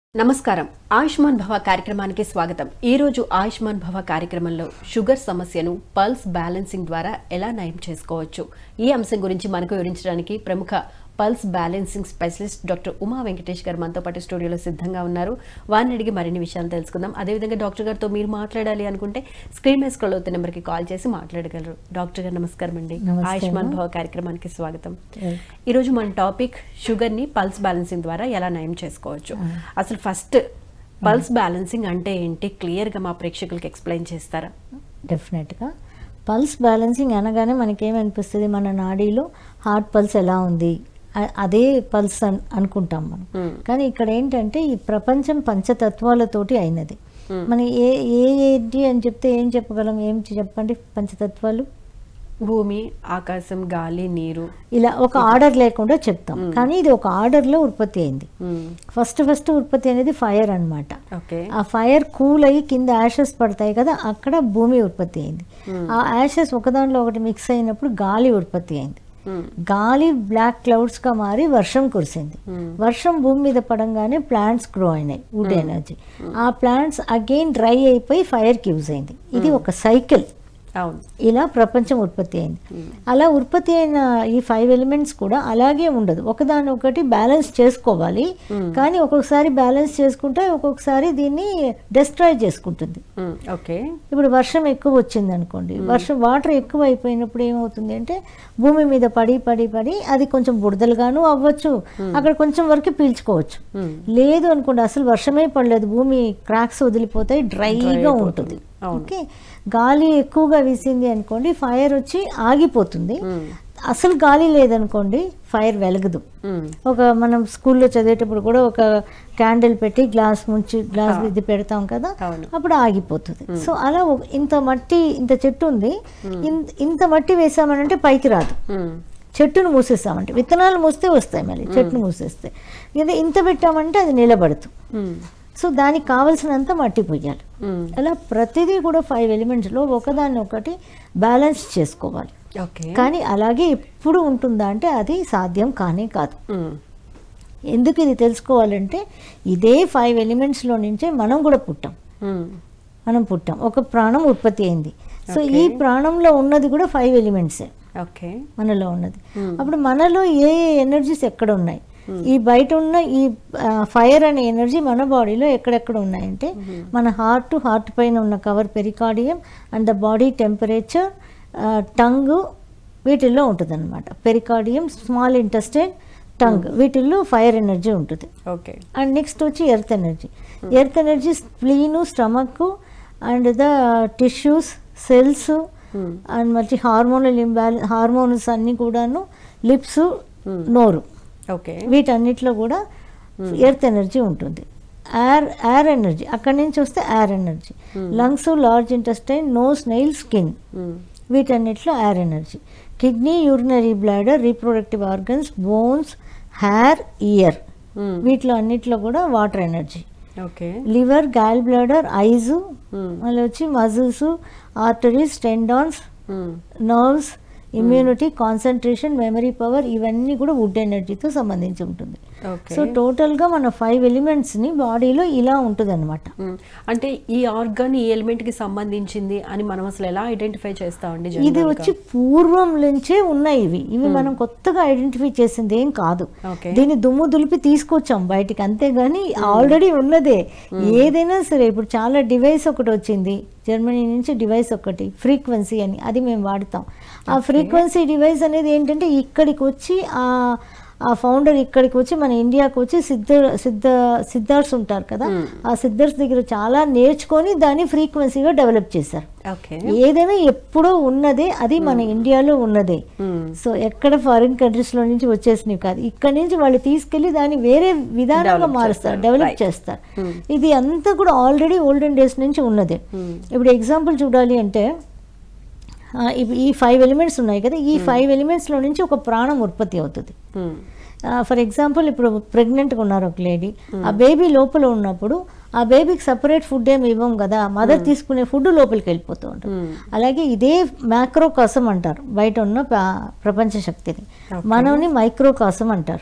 నమస్కారం ఆయుష్మాన్ భవ కార్యక్రమానికి స్వాగతం ఈ రోజు ఆయుష్మాన్ భవ కార్యక్రమంలో షుగర్ సమస్యను పల్స్ బ్యాలెన్సింగ్ ద్వారా ఎలా నయం చేసుకోవచ్చు ఈ అంశం గురించి మనకు వివరించడానికి ప్రముఖ pulse balancing specialist doctor Uma Venkatesh గారు మనతో పాటు స్టూడియోలో సిద్ధంగా ఉన్నారు వారిని అడిగి మరిన్ని విషయాలు తెలుసుకుందాం అదేవిధంగా డాక్టర్ గారితో మీరు మాట్లాడాలి అనుకుంటే స్క్రీన్ మీద స్క్రోల్ అవుతున్న నెంబర్కి కాల్ చేసి మాట్లాడగలరు డాక్టర్ గారు నమస్కారం అండి నమస్తే ఆయుష్మాన్ అమ్మా. భవ కార్యక్రమానికి స్వాగతం ఈరోజు మన టాపిక్ షుగర్ని పల్స్ బ్యాలెన్సింగ్ ద్వారా ఎలా నయం చేసుకోవచ్చు అసలు ఫస్ట్ పల్స్ బ్యాలెన్సింగ్ అంటే ఏంటి క్లియర్గా మా ప్రేక్షకులకి ఎక్స్ప్లెయిన్ చేస్తారా డెఫినెట్గా పల్స్ బ్యాలెన్సింగ్ అనగానే మనకేమనిపిస్తుంది మన నాడీలో హార్ట్ పల్స్ ఎలా ఉంది అ- అదే పల్స్ అన్ అనుకుంటాం మనం Hmm. కానీ ఇక్కడ ఏంటంటే ఈ ప్రపంచం పంచతత్వాలతోటి అయినది మన ఏ ఏ ఏంటి అని చెప్తే ఏం చెప్పగలం ఏం చెప్పండి పంచతత్వాలు భూమి ఆకాశం గాలి నీరు ఇలా ఒక ఆర్డర్ లేకుండా చెప్తాం కానీ ఇది ఒక ఆర్డర్లో ఉత్పత్తి అయింది మ్మ్. ఫస్ట్ ఫస్ట్ ఉత్పత్తి అనేది ఫైర్ అన్నమాట ఓకే ఆ ఫైర్ కూల్ అయ్యి కింద యాషెస్ పడతాయి కదా అక్కడ భూమి ఉత్పత్తి అయింది ఆ యాషెస్ ఒకదానిలో ఒకటి మిక్స్ అయినప్పుడు గాలి ఉత్పత్తి అయింది మ్మ్. గాలి బ్లాక్ క్లౌడ్స్ గా మారి వర్షం కురిసింది వర్షం భూమి మీద పడంగానే ప్లాంట్స్ గ్రో అయినాయి వుడ్ ఎనర్జీ ఆ ప్లాంట్స్ అగైన్ డ్రై అయిపోయి ఫైర్ కి యూజ్ అయింది ఇది ఒక సైకిల్ అవును ఇలా ప్రపంచం ఉత్పత్తి అయింది అలా ఉత్పత్తి అయిన ఈ ఫైవ్ ఎలిమెంట్స్ కూడా అలాగే ఉండదు ఒకదాని ఒకటి బ్యాలెన్స్ చేసుకోవాలి కానీ ఒక్కొక్కసారి బ్యాలెన్స్ చేసుకుంటే ఒక్కొక్కసారి దీన్ని డిస్ట్రాయ్ చేసుకుంటుంది మ్మ్. ఓకే ఇప్పుడు వర్షం ఎక్కువ వచ్చింది అనుకోండి వర్షం వాటర్ ఎక్కువ అయిపోయినప్పుడు ఏమవుతుంది అంటే భూమి మీద పడి పడి పడి అది కొంచెం బుడదలుగాను అవ్వచ్చు అక్కడ కొంచెం వరకు పీల్చుకోవచ్చు మ్మ్. లేదు అనుకోండి అసలు వర్షమే పడలేదు భూమి క్రాక్స్ వదిలిపోతాయి డ్రైగా అయిపోతుంది. ఉంటుంది అవును. ఓకే గాలి ఎక్కువగా వీసింది అనుకోండి ఫైర్ వచ్చి ఆగిపోతుంది మ్మ్. అసలు గాలి లేదనుకోండి ఫైర్ వెలగదు మ్మ్. ఒక మనం స్కూల్లో చదివేటప్పుడు కూడా ఒక క్యాండిల్ పెట్టి గ్లాస్ ముంచి గ్లాస్ ఇది పెడతాం కదా అవును. అప్పుడు ఆగిపోతుంది సో అలా ఒక- ఇంత మట్టి ఇంత చెట్టు ఉంది ఇన్- ఇంత మట్టి వేసామనంటే పైకి రాదు మ్మ్. చెట్టును మూసేస్తామంటే విత్తనాలు మూస్తే వస్తాయి మళ్ళీ చెట్టును మూసేస్తే ఇది ఇంత పెట్టామంటే అది నిలబడుతుంది మ్మ్. సో దానికి కావలసినంత మట్టి పొయ్యాలి మ్మ్. అలా ప్రతిదీ కూడా ఫైవ్ ఎలిమెంట్స్లో ఒకదాన్ని ఒకటి బ్యాలెన్స్ చేసుకోవాలి ఓకే కానీ అలాగే ఎప్పుడు ఉంటుందా అంటే అది సాధ్యం కానే కాదు మ్మ్. ఎందుకు ఇది తెలుసుకోవాలంటే ఇదే ఫైవ్ ఎలిమెంట్స్లో నుంచే మనం కూడా పుట్టాం మ్మ్. మనం పుట్టాం ఒక ప్రాణం ఉత్పత్తి అయింది సో ఈ ప్రాణంలో ఉన్నది కూడా ఫైవ్ ఎలిమెంట్సే ఓకే మనలో ఉన్నది అప్పుడు మనలో ఏ ఏ ఎనర్జీస్ ఎక్కడ ఉన్నాయి ఈ బయట ఉన్న ఈ ఫైర్ అనే ఎనర్జీ మన బాడీలో ఎక్కడెక్కడ ఉన్నాయంటే మన హార్ట్ హార్ట్ పైన ఉన్న cover pericardium and the body temperature tongue వీటిల్లో ఉంటుంది అనమాట పెరికార్డియం స్మాల్ ఇంటెస్టైన్ టంగ్ వీటిల్లో ఫైర్ ఎనర్జీ ఉంటుంది ఓకే అండ్ నెక్స్ట్ వచ్చి earth energy earth energy spleen stomach and the tissues cells and మళ్ళీ హార్మోనల్ ఇంబ్యాలెన్స్ హార్మోన్స్ అన్నీ కూడాను లిప్స్ నోరు ఓకే వీటన్నిటిలో కూడా ఎర్త్ ఎనర్జీ ఉంటుంది ఎయిర్ ఎయిర్ ఎనర్జీ అక్కడి నుంచి వస్తే air energy lungs large intestine nose nail skin hmm. వీటన్నిటిలో air energy kidney urinary bladder reproductive organs bones hair ear hmm. వీటిలో అన్నిట్లో కూడా water energy okay liver gallbladder eyes hmm. మళ్ళీ వచ్చి muscles arteries tendons hmm. Nerves immunity concentration memory power ఇవన్నీ కూడా would ఎనర్జీతో సంబంధించి ఉంటుంది ఓకే సో టోటల్గా మన ఫైవ్ ఎలిమెంట్స్ని బాడీలో ఇలా ఉంటుంది అనమాట మ్మ్. అంటే ఈ ఆర్గాన్ ఈ ఎలిమెంట్ కి సంబంధించింది అని మనం అసలు ఎలా ఐడెంటిఫై చేస్తామండి ఇది general గా? వచ్చి పూర్వం నుంచే ఉన్నాయి ఇవి ఇవి మనం కొత్తగా ఐడెంటిఫై చేసింది ఏం కాదు ఓకే దీన్ని దుమ్ము దులిపి తీసుకొచ్చాం బయటికి అంతేగాని ఆల్రెడీ ఉన్నదే ఏదైనా సరే ఇప్పుడు చాలా డివైస్ ఒకటి వచ్చింది జర్మనీ నుంచి డివైస్ ఒకటి ఫ్రీక్వెన్సీ అని అది మేము వాడతాం ఆ ఫ్రీక్వెన్సీ డివైస్ అనేది ఏంటంటే ఇక్కడికి వచ్చి ఆ ఆ ఫౌండర్ ఇక్కడికి వచ్చి మన ఇండియాకి వచ్చి సిద్ధ సిద్ధ సిద్ధార్థ్స్ ఉంటారు కదా ఆ సిద్ధార్థ్ దగ్గర చాలా నేర్చుకొని దాన్ని ఫ్రీక్వెన్సీగా డెవలప్ చేశారు ఓకే ఏదైనా ఎప్పుడో ఉన్నదే అది మన ఇండియాలో ఉన్నదే మ్మ్. సో ఎక్కడ ఫారిన్ కంట్రీస్లో నుంచి వచ్చేసినవి కాదు ఇక్కడ నుంచి వాళ్ళు తీసుకెళ్లి దాన్ని వేరే విధానంగా Develop మారుస్తారు చేస్తారు. Develop Right. చేస్తారు ఇది అంతా కూడా ఆల్రెడీ ఓల్డెన్ డేస్ నుంచి ఉన్నదే ఇప్పుడు ఎగ్జాంపుల్ చూడాలి అంటే ఆ, ఇవి- ఈ ఫైవ్ ఎలిమెంట్స్ ఉన్నాయి కదా ఈ ఫైవ్ ఎలిమెంట్స్లో నుంచి ఒక ప్రాణం ఉత్పత్తి అవుతుంది మ్మ్. ఫర్ ఎగ్జాంపుల్ ఇప్పుడు ప్రెగ్నెంట్గా ఉన్నారు ఒక లేడీ ఆ బేబీ లోపల ఉన్నప్పుడు ఆ బేబీకి సపరేట్ ఫుడ్ ఏమి ఇవ్వం కదా మదర్ తీసుకునే ఫుడ్ లోపలికి వెళ్ళిపోతూ ఉంటుంది అలాగే ఇదే మ్యాక్రోకాసం అంటారు బయట ఉన్న ప- ప్రపంచ శక్తిని మనల్ని మైక్రోకాసం అంటారు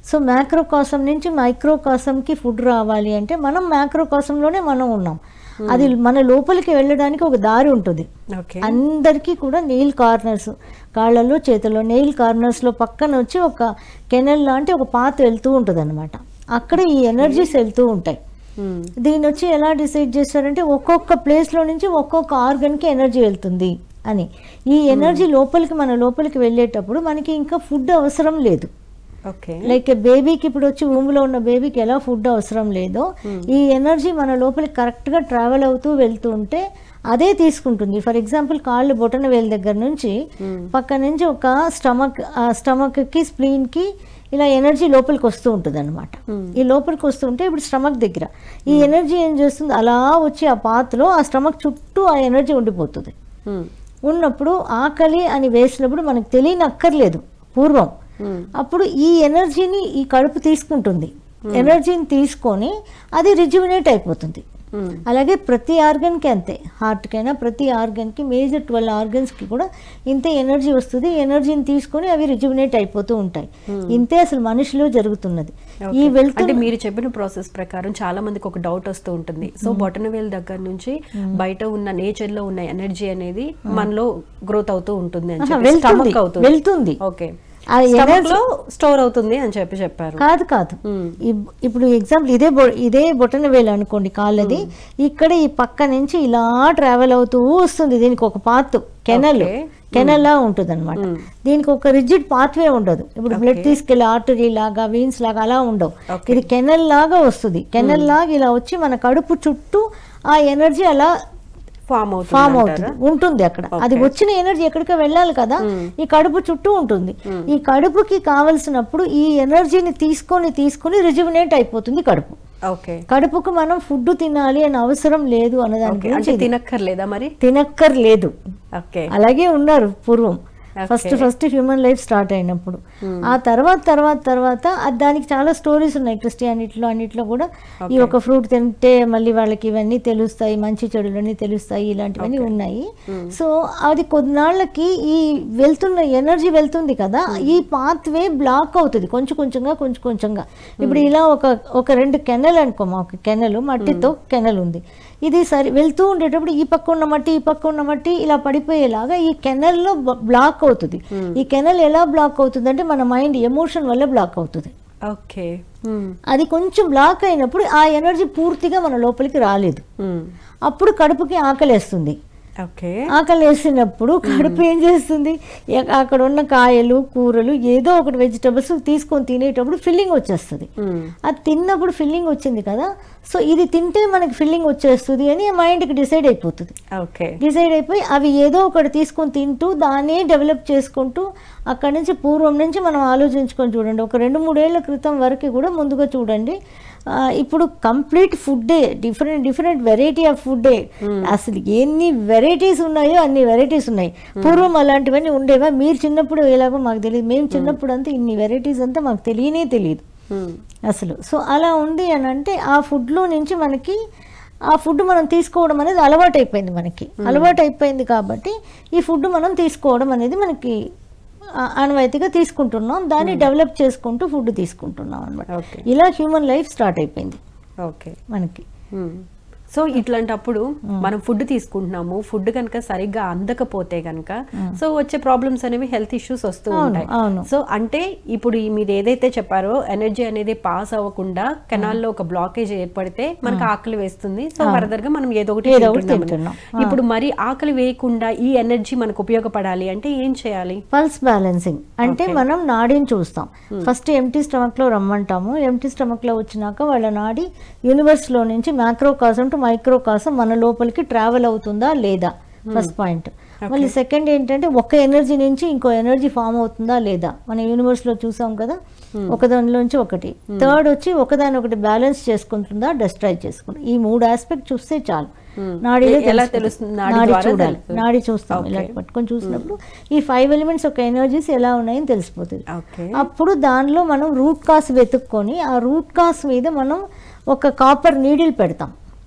సో మ్యాక్రోకాసం నుంచి మైక్రోకాసంకి ఫుడ్ రావాలి అంటే మనం మ్యాక్రోకాసంలోనే మనం ఉన్నాం అది మన లోపలికి వెళ్ళడానికి ఒక దారి ఉంటుంది ఓకే అందరికీ కూడా నెయిల్ కార్నర్స్ కాళ్ళలో చేతుల్లో నెయిల్ కార్నర్స్లో పక్కన వచ్చి ఒక కెనల్ లాంటి ఒక పాత వెళ్తూ ఉంటుంది అనమాట అక్కడ ఈ ఎనర్జీస్ వెళ్తూ ఉంటాయి మ్మ్. దీన్ని వచ్చి ఎలా డిసైడ్ చేస్తారంటే ఒక్కొక్క ప్లేస్లో నుంచి ఒక్కొక్క ఆర్గన్కి ఎనర్జీ వెళ్తుంది అని ఈ ఎనర్జీ లోపలికి మన లోపలికి వెళ్ళేటప్పుడు మనకి ఇంకా ఫుడ్ అవసరం లేదు ఓకే లైక్ బేబీకి ఇప్పుడు వచ్చి ఊములో ఉన్న బేబీకి ఎలా ఫుడ్ అవసరం లేదో ఈ ఎనర్జీ మన లోపలికి కరెక్ట్గా ట్రావెల్ అవుతూ వెళ్తూ ఉంటే అదే తీసుకుంటుంది ఫర్ ఎగ్జాంపుల్ కాళ్ళు బొటన వేల దగ్గర నుంచి పక్క నుంచి ఒక స్టమక్ ఆ స్టమక్కి స్ప్లీన్కి ఇలా ఎనర్జీ లోపలికి వస్తూ ఉంటుంది అనమాట ఈ లోపలికి వస్తుంటే ఇప్పుడు స్టమక్ దగ్గర ఈ ఎనర్జీ ఏం చేస్తుంది అలా వచ్చి ఆ పాత్రలో ఆ స్టమక్ చుట్టూ ఆ ఎనర్జీ ఉండిపోతుంది మ్మ్. ఉన్నప్పుడు ఆకలి అని వేసినప్పుడు మనకు తెలియనక్కర్లేదు పూర్వం మ్మ్. అప్పుడు ఈ ఎనర్జీని ఈ కడుపు తీసుకుంటుంది ఎనర్జీని తీసుకొని అది రిజ్యువినేట్ అయిపోతుంది మ్మ్. అలాగే ప్రతి ఆర్గన్కి అంతే హార్ట్కైనా ప్రతి ఆర్గన్కి మేజర్ ట్వెల్వ్ ఆర్గన్స్కి కూడా ఇంతే ఎనర్జీ వస్తుంది ఎనర్జీని తీసుకొని అవి రిజ్యువినేట్ అయిపోతూ ఉంటాయి ఇంతే అసలు మనిషిలో జరుగుతున్నది ఈ ఓకే. వెళ్తూ అంటే మీరు చెప్పిన ప్రాసెస్ ప్రకారం చాలా మందికి ఒక డౌట్ వస్తూ ఉంటుంది సో బొటనవేల్ దగ్గర నుంచి బయట ఉన్న నేచర్ లో ఉన్న ఎనర్జీ అనేది మనలో గ్రోత్ అవుతూ ఉంటుంది అని ఆహా, చెప్పి వెళ్తుంది stomach అవుతుంది వెళ్తుంది ఓకే ఆ Stomach ఎనర్జీ లో స్టోర్ అవుతుంది అని చెప్పి చెప్పారు కాదు కాదు మ్మ్. ఇప్- ఇప్పుడు ఎగ్జాంపుల్ ఇదే బొ- ఇదే బొటన వేలు అనుకోండి కాళ్ళది ఇక్కడ ఈ పక్క నుంచి ఇలా ట్రావెల్ అవుతూ వస్తుంది దీనికి ఒక పాత్ కెనల్ Okay. కెనల్ లా ఉంటుంది అనమాట దీనికి ఒక రిజిడ్ పాత్వే ఉండదు ఇప్పుడు బ్లడ్ తీసుకెళ్లి ఆర్టరీ లాగా వీన్స్ లాగా అలా ఉండవు Okay. ఇది కెనల్ లాగా వస్తుంది కెనల్ లాగా ఇలా వచ్చి మన కడుపు చుట్టూ ఆ ఎనర్జీ అలా ఫామ్ అవుతుంది ఫామ్ అంటారా? అవుతుంది ఉంటుంది అక్కడ అది వచ్చిన ఎనర్జీ ఎక్కడికో వెళ్ళాలి కదా ఈ కడుపు చుట్టూ ఉంటుంది ఈ కడుపుకి కావలసినప్పుడు ఈ ఎనర్జీని తీసుకొని తీసుకొని రిజువినేట్ అయిపోతుంది కడుపు ఓకే కడుపుకు మనం ఫుడ్ తినాలి అని అవసరం లేదు అన్నదాని ఓకే గురించి అంటే తినక్కర్లేదా మరి తినక్కర్లేదు ఓకే అలాగే ఉన్నారు పూర్వం Okay. First first human life start అయినప్పుడు ఆ తర్వాత తర్వాత తర్వాత అది దానికి చాలా స్టోరీస్ ఉన్నాయి క్రిస్టియానిటీలో అన్నిట్లో కూడా ఈ ఒక ఫ్రూట్ తింటే మళ్ళీ వాళ్ళకి ఇవన్నీ తెలుస్తాయి మంచి చెడులన్నీ తెలుస్తాయి ఇలాంటివన్నీ ఉన్నాయి సో అది కొద్దినాళ్ళకి ఈ వెళ్తున్న ఎనర్జీ వెళ్తుంది కదా ఈ పాత్ వే బ్లాక్ అవుతుంది కొంచెం కొంచెంగా కొంచెం కొంచెంగా ఇప్పుడు ఇలా ఒక ఒక రెండు కెనల్ అనుకో ఒక కెనల్ మట్టితో కెనల్ ఉంది ఇది సరి వెళ్తూ ఉండేటప్పుడు ఈ పక్క ఉన్న మట్టి ఈ పక్క ఉన్న మట్టి ఇలా పడిపోయేలాగా ఈ కెనల్లో బ్లాక్ అవుతుంది ఈ కెనల్ ఎలా బ్లాక్ అవుతుంది అంటే మన మైండ్ ఎమోషన్ వల్ల బ్లాక్ అవుతుంది ఓకే మ్మ్. అది కొంచెం బ్లాక్ అయినప్పుడు ఆ ఎనర్జీ పూర్తిగా మన లోపలికి రాలేదు మ్మ్. అప్పుడు కడుపుకి ఆకలేస్తుంది ఓకే ఆకలి వేసినప్పుడు కడుపు ఏం చేస్తుంది ఎ- అక్కడ ఉన్న కాయలు కూరలు ఏదో ఒకటి వెజిటబుల్స్ తీసుకొని తినేటప్పుడు ఫిల్లింగ్ వచ్చేస్తుంది మ్మ్. అది తిన్నప్పుడు ఫిల్లింగ్ వచ్చింది కదా సో ఇది తింటే మనకి ఫిల్లింగ్ వచ్చేస్తుంది అని మైండ్కి డిసైడ్ అయిపోతుంది ఓకే డిసైడ్ అయిపోయి అవి ఏదో ఒకటి తీసుకొని తింటూ దాన్నే డెవలప్ చేసుకుంటూ అక్కడి నుంచి పూర్వం నుంచి మనం ఆలోచించుకొని చూడండి ఒక రెండు మూడేళ్ల క్రితం వరకు కూడా ముందుగా చూడండి ఆ, ఇప్పుడు కంప్లీట్ ఫుడ్డే డిఫరెంట్ డిఫరెంట్ వెరైటీ ఆఫ్ ఫుడ్డే అసలు ఎన్ని వెరైటీస్ ఉన్నాయో అన్ని వెరైటీస్ ఉన్నాయి పూర్వం అలాంటివన్నీ ఉండేవా మీరు చిన్నప్పుడు ఎలాగో మాకు తెలియదు మేము చిన్నప్పుడు అంతా ఇన్ని వెరైటీస్ అంతా మాకు తెలియనే తెలియదు మ్మ్. అసలు సో అలా ఉంది అని అంటే ఆ ఫుడ్లో నుంచి మనకి ఆ ఫుడ్ మనం తీసుకోవడం అనేది అలవాటు అయిపోయింది మనకి అలవాటు అయిపోయింది కాబట్టి ఈ ఫుడ్ మనం తీసుకోవడం అనేది మనకి ఆ, ఆనవాయితీగా తీసుకుంటున్నాం దాన్ని డెవలప్ చేసుకుంటూ ఫుడ్ తీసుకుంటున్నాం అనమాట ఓకే ఇలా హ్యూమన్ లైఫ్ స్టార్ట్ అయిపోయింది ఓకే మనకి మ్మ్. సో ఇట్లాంటప్పుడు మనం ఫుడ్ తీసుకుంటున్నాము ఫుడ్ కనుక సరిగ్గా అందకపోతే కనుక సో వచ్చే ప్రాబ్లమ్స్ అనేవి హెల్త్ ఇష్యూస్ వస్తూ అవును, ఉంటాయి అవును. సో అంటే ఇప్పుడు ఈ మీరు ఏదైతే చెప్పారో ఎనర్జీ అనేది పాస్ అవ్వకుండా కెనాల్లో ఒక బ్లాకేజ్ ఏర్పడితే మనకు ఆకలి వేస్తుంది సో ఫర్దర్ గా మనం ఏదో ఒకటి ఏదో ఒకటి తింటున్నామని. తింటున్నాం. ఇప్పుడు మరి ఆకలి వేయకుండా ఈ ఎనర్జీ మనకు ఉపయోగపడాలి అంటే ఏం చేయాలి పల్స్ బ్యాలెన్సింగ్ అంటే మనం నాడీని చూస్తాం ఫస్ట్ ఎంటీ స్టమక్లో రమ్మంటాము ఎంటీ స్టమక్లో వచ్చినాక వాళ్ళ నాడి యూనివర్స్లో నుంచి macrocosm to microcosm మన లోపలికి ట్రావెల్ అవుతుందా లేదా ఫస్ట్ పాయింట్ మళ్ళీ సెకండ్ ఏంటంటే ఒక ఎనర్జీ నుంచి ఇంకో ఎనర్జీ ఫామ్ అవుతుందా లేదా మన యూనివర్స్లో చూసాం కదా ఒకదానిలోంచి ఒకటి థర్డ్ వచ్చి ఒకదాని ఒకటి బ్యాలెన్స్ చేసుకుంటుందా డెస్ట్రాయ్ చేసుకుంటుందా ఈ మూడు ఆస్పెక్ట్ చూస్తే చాలు నాడీలో ఎలా తెలిసిపోతుంది. తెలుస్తుంది? నాడీ నాడీ ద్వారా చూడాలి తెలుస్తుంది. నాడీ చూస్తాం ఇలా పట్టుకొని చూసినప్పుడు ఈ ఫైవ్ ఎలిమెంట్స్ ఒక ఎనర్జీస్ ఎలా ఉన్నాయని తెలిసిపోతుంది ఓకే అప్పుడు దానిలో మనం రూట్ కాస్ వెతుక్కొని ఆ రూట్ కాస్ మీద మనం ఒక కాపర్ నీడిల్ పెడతాం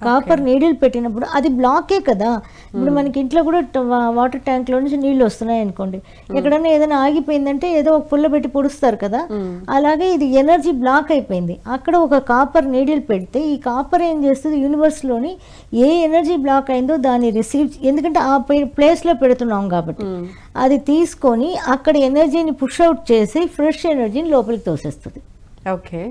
కాపర్ నీడిల్ పెట్టినప్పుడు అది బ్లాకే కదా ఇప్పుడు మనకి ఇంట్లో కూడా ట- వా- వాటర్ ట్యాంక్ లో నుంచి నీళ్లు వస్తున్నాయి అనుకోండి ఎక్కడైనా ఏదైనా ఆగిపోయిందంటే ఏదో ఒక పుల్ల పెట్టి పొడుస్తారు కదా అలాగే ఇది ఎనర్జీ బ్లాక్ అయిపోయింది అక్కడ ఒక కాపర్ నీడిల్ పెడితే ఈ కాపర్ ఏం చేస్తుంది యూనివర్స్ లోని ఏ ఎనర్జీ బ్లాక్ అయిందో దాన్ని రిసీవ్ ఎందుకంటే ఆ ప్లేస్ లో పెడుతున్నాం కాబట్టి అది తీసుకొని అక్కడ ఎనర్జీని పుష్ అవుట్ చేసి ఫ్రెష్ ఎనర్జీని లోపలికి తోసేస్తుంది ఓకే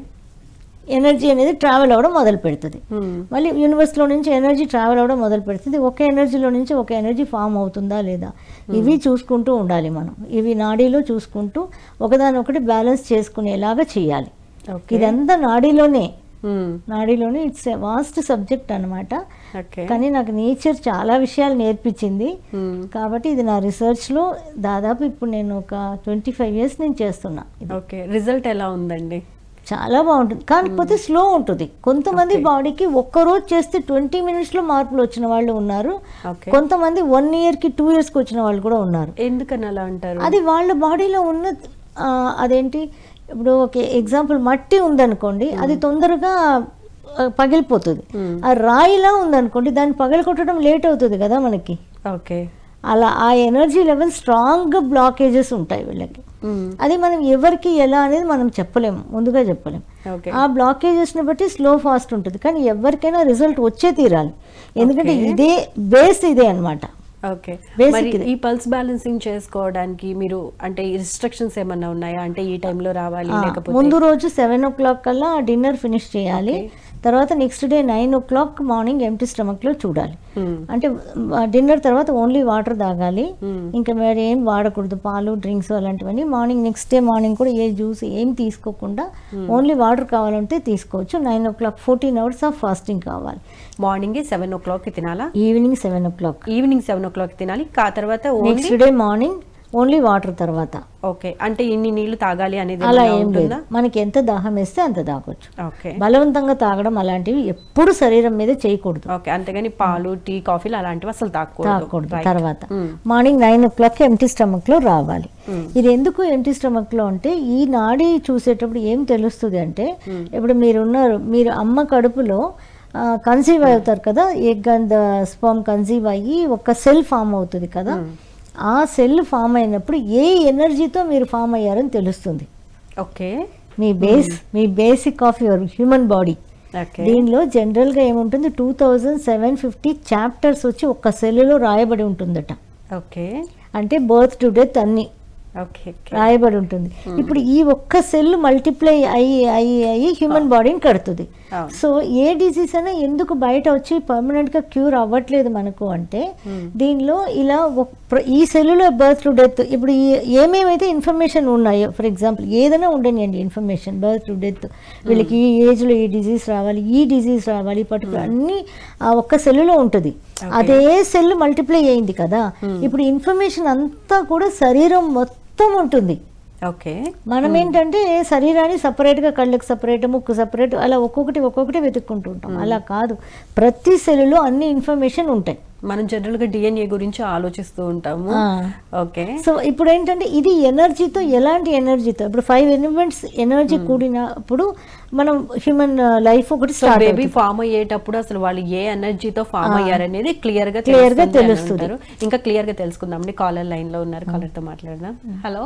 ఎనర్జీ అనేది ట్రావెల్ అవ్వడం మొదలు పెడుతుంది మళ్ళీ యూనివర్స్లో నుంచి ఎనర్జీ ట్రావెల్ అవ్వడం మొదలు పెడుతుంది ఒక ఎనర్జీలో నుంచి ఒక ఎనర్జీ ఫామ్ అవుతుందా లేదా ఇవి చూసుకుంటూ ఉండాలి మనం ఇవి నాడీలో చూసుకుంటూ ఒకదానొకటి బ్యాలెన్స్ చేసుకునేలాగా చేయాలి ఓకే ఇదంతా నాడీలోనే నాడీలోనే ఇట్స్ ఎ వాస్ట్ సబ్జెక్ట్ అన్నమాట ఓకే కానీ నాకు నేచర్ చాలా విషయాలు నేర్పించింది కాబట్టి ఇది నా రీసెర్చ్లో దాదాపు ఇప్పుడు నేను ఒక ట్వంటీ ఫైవ్ ఇయర్స్ నేను చేస్తున్నా ఓకే రిజల్ట్ ఎలా ఉందండి చాలా బాగుంటుంది కాకపోతే స్లో ఉంటుంది కొంతమంది బాడీకి ఒక్కరోజు చేస్తే ట్వంటీ మినిట్స్లో మార్పులు వచ్చిన వాళ్ళు ఉన్నారు ఓకే కొంతమంది వన్ ఇయర్కి టూ ఇయర్స్కి వచ్చిన వాళ్ళు కూడా ఉన్నారు ఎందుకని అలా అంటారు అది వాళ్ళ బాడీలో ఉన్న ఆ, అదేంటి ఇప్పుడు ఒక ఎగ్జాంపుల్ మట్టి ఉందనుకోండి అది తొందరగా ఆ, పగిలిపోతుంది ఆ రాయిలా ఉందనుకోండి దాన్ని పగలగొట్టడం లేట్ అవుతుంది కదా మనకి ఓకే అలా ఆ ఎనర్జీ లెవెల్ స్ట్రాంగ్ బ్లాకేజెస్ ఉంటాయి వీళ్ళకి అది మనం ఎవరికి ఎలా అనేది మనం చెప్పలేము ముందుగా చెప్పలేము ఓకే ఆ బ్లాకేజెస్ని బట్టి స్లో ఫాస్ట్ ఉంటుంది కానీ ఎవరికైనా రిజల్ట్ వచ్చే తీరాలి ఎందుకంటే ఇదే బేస్ ఇదే అన్నమాట ఓకే Basic మరి ఇది. ఈ పల్స్ బ్యాలెన్సింగ్ చేసుకోవడానికి మీరు అంటే రిస్ట్రిక్షన్స్ ఏమన్నా ఉన్నాయా అంటే ఈ టైంలో రావాలి ఆ, లేకపోతే ముందు రోజు సెవెన్ ఓ క్లాక్ కల్లా డిన్నర్ ఫినిష్ చేయాలి తర్వాత next day nine o'clock morning empty స్టమక్లో చూడాలి Hmm. అంటే డిన్నర్ తర్వాత ఓన్లీ వాటర్ తాగాలి ఇంకా మరి ఏం వాడకూడదు పాలు డ్రింక్స్ అలాంటివన్నీ మార్నింగ్ నెక్స్ట్ డే మార్నింగ్ కూడా ఏ జ్యూస్ ఏం తీసుకోకుండా ఓన్లీ వాటర్ కావాలంటే తీసుకోవచ్చు nine o'clock fourteen hours of fasting కావాలి మార్నింగ్ సెవెన్ ఓ క్లాక్కి తినాలా evening seven o'clock evening seven o'clock తినాలి ఆ తర్వాత only next day morning only water తర్వాత ఓకే అంటే ఇన్ని నీళ్లు తాగాలి అనేది అలా ఏమన్నా ఏం లేదు ఉంటుందా మనకి ఎంత దాహం వేస్తే అంత తాగొచ్చు ఓకే బలవంతంగా తాగడం అలాంటివి ఎప్పుడు శరీరం మీద చేయకూడదు ఓకే అంతేగాని పాలు టీ కాఫీలు అలాంటివి అసలు తాగకూడదు తాగకూడదు Right. తర్వాత morning nine o'clock empty stomach లో రావాలి ఇది ఎందుకు ఎంటీ స్టమక్ లో అంటే ఈ నాడి చూసేటప్పుడు ఏం తెలుస్తుంది అంటే ఇప్పుడు మీరు ఉన్నారు మీరు అమ్మ కడుపులో కన్సీవ్ అవుతారు కదా ఎగ్ అండ్ స్పర్మ్ కన్సీవ్ అయ్యి ఒక సెల్ ఫామ్ అవుతుంది కదా ఆ సెల్ ఫామ్ అయినప్పుడు ఏ ఎనర్జీతో మీరు ఫామ్ అయ్యారని తెలుస్తుంది ఓకే మీ బేస్ మీ basic of your human body okay దీనిలో జనరల్గా ఏముంటుంది two thousand seven fifty chapters వచ్చి ఒక్క సెల్లులో రాయబడి ఉంటుందట ఓకే అంటే బర్త్ టు డెత్ అన్ని ఓకే రాయబడి ఉంటుంది ఇప్పుడు ఈ ఒక్క సెల్ మల్టిప్లై అయ్యి అయ్యి అయ్యి హ్యూమన్ బాడీని కడుతుంది అవును. సో ఏ డిసీజ్ అయినా ఎందుకు బయట వచ్చి పర్మనెంట్ గా క్యూర్ అవ్వట్లేదు మనకు అంటే దీనిలో ఇలా ఒక- ప్ర- ఈ సెల్లులో బర్త్ టు డెత్ ఇప్పుడు ఈ ఏమేమైతే ఇన్ఫర్మేషన్ ఉన్నాయో ఫర్ ఎగ్జాంపుల్ ఏదైనా ఉండనియండి ఇన్ఫర్మేషన్ బర్త్ టు డెత్ వీళ్ళకి ఈ ఏజ్ లో ఈ డిసీజ్ రావాలి ఈ డిసీజ్ రావాలి పర్టికులర్ అన్ని ఆ ఒక్క సెల్లులో ఉంటుంది అదే సెల్ మల్టిప్లై అయింది కదా ఇప్పుడు ఇన్ఫర్మేషన్ అంతా కూడా శరీరం మొత్తం ఉంటుంది ఓకే మనం ఏంటంటే శరీరాన్ని సపరేట్గా కళ్ళకి సపరేట్ ముక్కు సపరేట్ అలా ఒక్కొక్కటి ఒక్కొక్కటి వెతుక్కుంటూ ఉంటాం అలా కాదు ప్రతి సెల్లులో అన్ని ఇన్ఫర్మేషన్ ఉంటాయి మనం జనరల్ గా డిఎన్ఏ గురించి ఆలోచిస్తూ ఉంటాము ఆ. ఓకే సో ఇప్పుడు ఏంటంటే ఇది ఎనర్జీతో ఎలాంటి ఎనర్జీతో ఇప్పుడు ఫైవ్ ఎలిమెంట్స్ ఎనర్జీ కూడినప్పుడు మనం హ్యూమన్ లైఫ్ ఒకటి సో స్టార్ట్ బేబీ ఫామ్ అయ్యేటప్పుడు అసలు వాళ్ళు ఏ ఎనర్జీతో ఫామ్ అయ్యారనేది క్లియర్ గా Clear గా తెలుస్తుంది అని తెలుస్తుంది. అంటారు. ఇంకా క్లియర్ గా తెలుసుకుందాం కాలర్ లైన్ లో ఉన్నారు కాలర్ తో మాట్లాడదాం హలో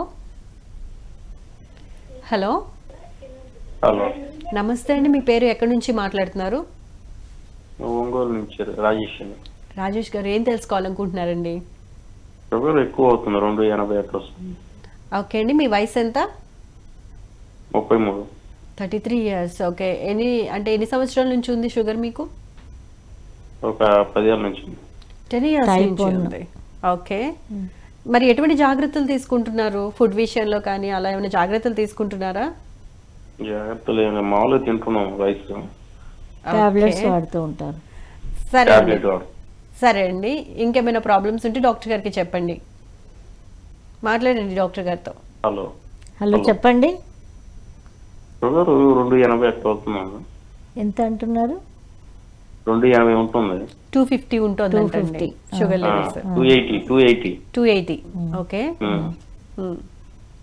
హలో హలో నమస్తే అండి మీ పేరు ఎక్కడి నుంచి మాట్లాడుతున్నారు ఒంగోలు నుంచి రాజేష్ అండి రాజేష్ గారు ఏం తెలుసుకోవాలనుకుంటున్నారండి షుగర్ ఎక్కువ అవుతుంది రెండు ఎనభై అట్లా వస్తుంది ఓకే అండి మీ వయసు ఎంత ముప్పై మూడు థర్టీ త్రీ ఇయర్స్ ఓకే ఎన్ని అంటే ఎన్ని సంవత్సరాల నుంచి ఉంది షుగర్ మీకు ఒక పదేళ్ళ నుంచి ఉంది. టెన్ ఇయర్స్ Type నుంచి one. ఉంది ఓకే మరి ఎటువంటి జాగ్రత్తలు తీసుకుంటున్నారు ఫుడ్ విషయంలో కానీ అలా ఏమైనా జాగ్రత్తలు తీసుకుంటున్నారా జాగ్రత్తలు ఏం లేదు. మామూలుగా తింటున్నాం రైస్ టాబ్లెట్స్ Okay. వాడుతూ ఉంటారు సరే అండి టాబ్లెట్ వాడు సరే అండి ఇంకేమైనా ప్రాబ్లమ్స్ ఉంటే డాక్టర్ గారికి చెప్పండి మాట్లాడండి డాక్టర్ గారితో హలో హలో చెప్పండి షుగర్ రెండు ఎనభై అట్లా అవుతుంది ఎంత అంటున్నారు రెండు ఎనభై ఉంటుంది టూ ఫిఫ్టీ ఉంటుంది 250. Sugar levels two eighty two eighty two eighty okay um.